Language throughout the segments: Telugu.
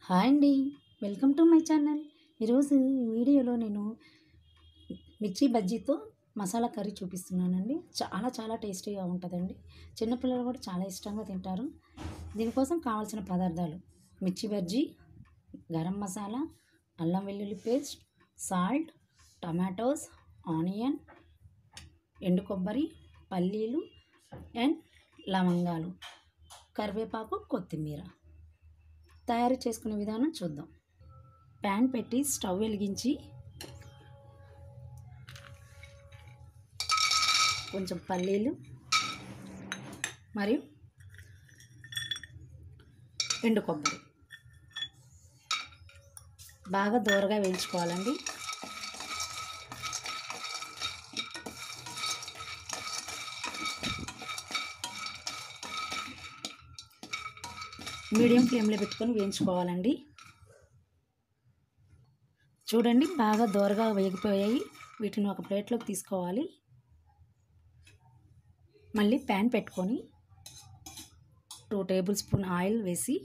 హాయ్ అండి వెల్కమ్ టు మై ఛానల్ ఈరోజు ఈ వీడియోలో నేను మిర్చి బజ్జీతో మసాలా కర్రీ చూపిస్తున్నానండి చాలా చాలా టేస్టీగా ఉంటుందండి చిన్నపిల్లలు కూడా చాలా ఇష్టంగా తింటారు దీనికోసం కావాల్సిన పదార్థాలు మిర్చి బజ్జీ గరం మసాలా అల్లం వెల్లుల్లి పేస్ట్ సాల్ట్ టమాటోస్ ఆనియన్ ఎండు కొబ్బరి పల్లీలు అండ్ లవంగాలు కరివేపాకు కొత్తిమీర తయారు చేసుకునే విధానం చూద్దాం ప్యాన్ పెట్టి స్టవ్ వెలిగించి కొంచెం పల్లీలు మరియు ఎండు కొబ్బరి బాగా దూరగా వేయించుకోవాలండి మీడియం ఫ్లేమ్లో పెట్టుకొని వేయించుకోవాలండి చూడండి బాగా దోరగా వేగిపోయాయి వీటిని ఒక ప్లేట్లోకి తీసుకోవాలి మళ్ళీ ప్యాన్ పెట్టుకొని టూ టేబుల్ స్పూన్ ఆయిల్ వేసి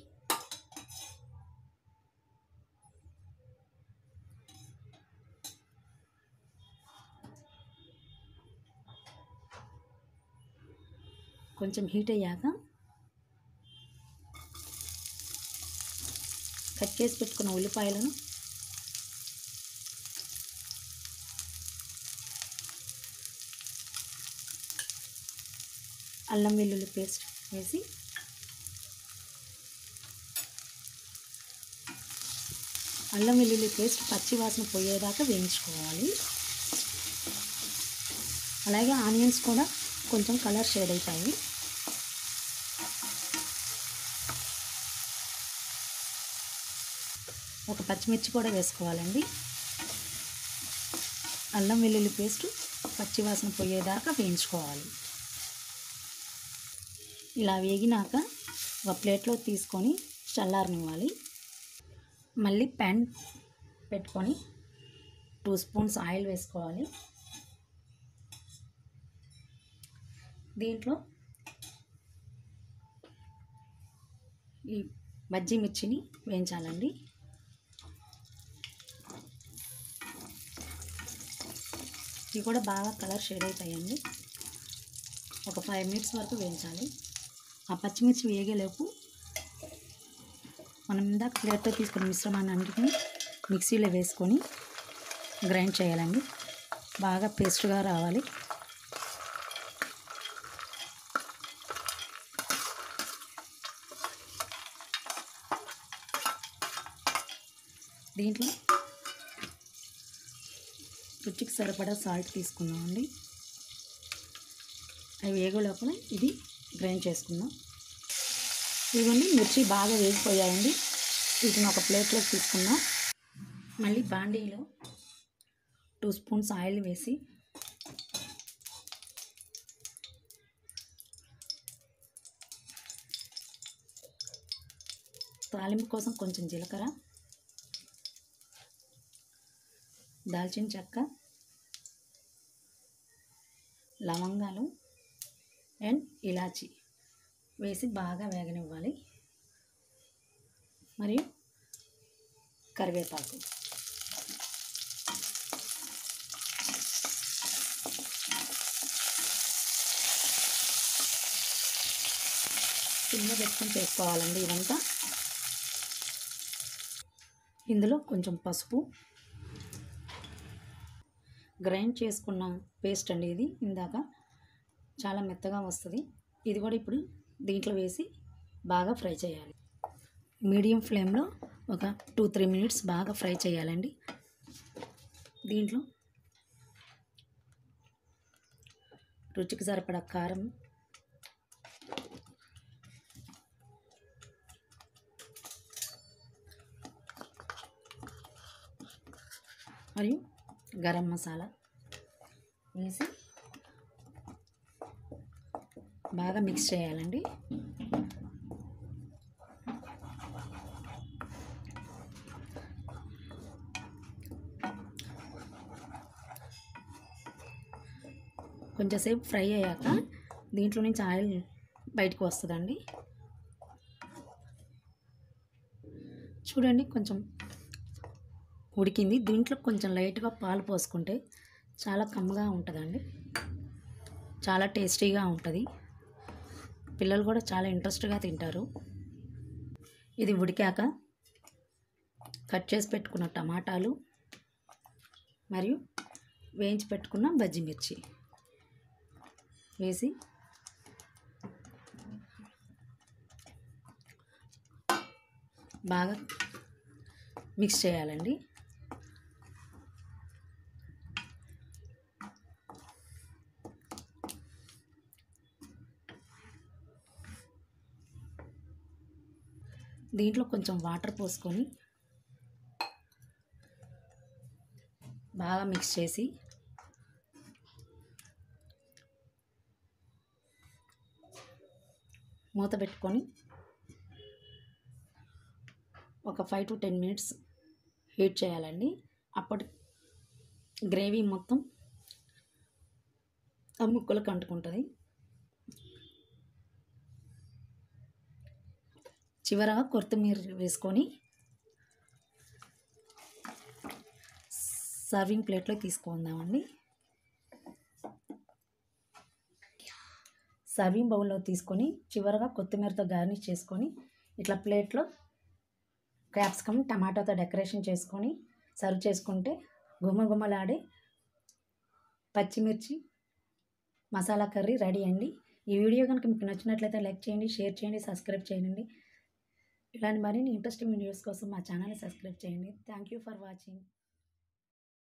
కొంచెం హీట్ అయ్యాక కట్ చేసి పెట్టుకున్న ఉల్లిపాయలను అల్లం వెల్లుల్లి పేస్ట్ వేసి అల్లం వెల్లుల్లి పేస్ట్ పచ్చి వాసన పోయేదాకా వేయించుకోవాలి అలాగే ఆనియన్స్ కూడా కొంచెం కలర్ షేడ్ అవుతాయి ఒక పచ్చిమిర్చి కూడా వేసుకోవాలండి అల్లం వెల్లుల్లి పేస్ట్ పచ్చివాసన పోయేదాకా వేయించుకోవాలి ఇలా వేగినాక ఒక ప్లేట్లో తీసుకొని చల్లారనివ్వాలి మళ్ళీ ప్యాన్ పెట్టుకొని టూ స్పూన్స్ ఆయిల్ వేసుకోవాలి దీంట్లో ఈ బజ్జీ మిర్చిని వేయించాలండి ఇవి కూడా బాగా కలర్ షేడ్ అవుతాయండి ఒక ఫైవ్ మినిట్స్ వరకు వేయించాలి ఆ పచ్చిమిర్చి వేగేలోపు మనం ఇందాక ప్లేట్తో తీసుకున్న మిశ్రమాన్ని అన్నిటిని మిక్సీలో వేసుకొని గ్రైండ్ చేయాలండి బాగా పేస్ట్గా రావాలి దీంట్లో రుచికి సరిపడా సాల్ట్ తీసుకుందామండి అవి వేగే లోపల ఇది గ్రైండ్ చేసుకుందాం ఇవన్నీ మిర్చి బాగా వేగిపోయాయండి వీటిని ఒక ప్లేట్లోకి తీసుకుందాం మళ్ళీ బాండీలో టూ స్పూన్స్ ఆయిల్ వేసి తాలింపు కోసం కొంచెం జీలకర్ర దాల్చిన చెక్క లవంగాలు అండ్ ఇలాచి వేసి బాగా వేగనివ్వాలి మరియు కరివేపాకు సిమ్లో పెట్టుకొని చేసుకోవాలండి ఇదంతా ఇందులో కొంచెం పసుపు గ్రైండ్ చేసుకున్న పేస్ట్ అండి ఇది ఇందాక చాలా మెత్తగా వస్తుంది ఇది కూడా ఇప్పుడు దీంట్లో వేసి బాగా ఫ్రై చేయాలి మీడియం ఫ్లేమ్లో ఒక టూ త్రీ మినిట్స్ బాగా ఫ్రై చేయాలండి దీంట్లో రుచికి సరిపడా కారం మరియు గరం మసాలా వేసి బాగా మిక్స్ చేయాలండి కొంచెంసేపు ఫ్రై అయ్యాక దీంట్లో నుంచి ఆయిల్ బయటకు వస్తుందండి చూడండి కొంచెం ఉడికింది దీంట్లో కొంచెం లైట్గా పాలు పోసుకుంటే చాలా కమ్మగా ఉంటుందండి చాలా టేస్టీగా ఉంటుంది పిల్లలు కూడా చాలా ఇంట్రెస్ట్గా తింటారు ఇది ఉడికాక కట్ చేసి పెట్టుకున్న టమాటాలు మరియు వేయించి పెట్టుకున్న బజ్జి మిర్చి వేసి బాగా మిక్స్ చేయాలండి దీంట్లో కొంచెం వాటర్ పోసుకొని బాగా మిక్స్ చేసి మూత పెట్టుకొని ఒక five to ten minutes heat చేయాలండి అప్పటి గ్రేవీ మొత్తం ఆ ముక్కలకు అంటుకుంటుంది చివరగా కొత్తిమీర వేసుకొని సర్వింగ్ ప్లేట్లో తీసుకుందామండి సర్వింగ్ బౌల్లో తీసుకొని చివరగా కొత్తిమీరతో గార్నిష్ చేసుకొని ఇట్లా ప్లేట్లో క్యాప్సికమ్ టమాటాతో డెకరేషన్ చేసుకొని సర్వ్ చేసుకుంటే గుమగుమలాడే పచ్చిమిర్చి మసాలా కర్రీ రెడీ అండి ఈ వీడియో కనుక మీకు నచ్చినట్లయితే లైక్ చేయండి షేర్ చేయండి సబ్స్క్రైబ్ చేయండి ఇలాంటి మరిన్ని ఇంట్రెస్టింగ్ వీడియోస్ కోసం మా ఛానల్ని సబ్స్క్రైబ్ చేయండి థ్యాంక్ యూ ఫర్ వాచింగ్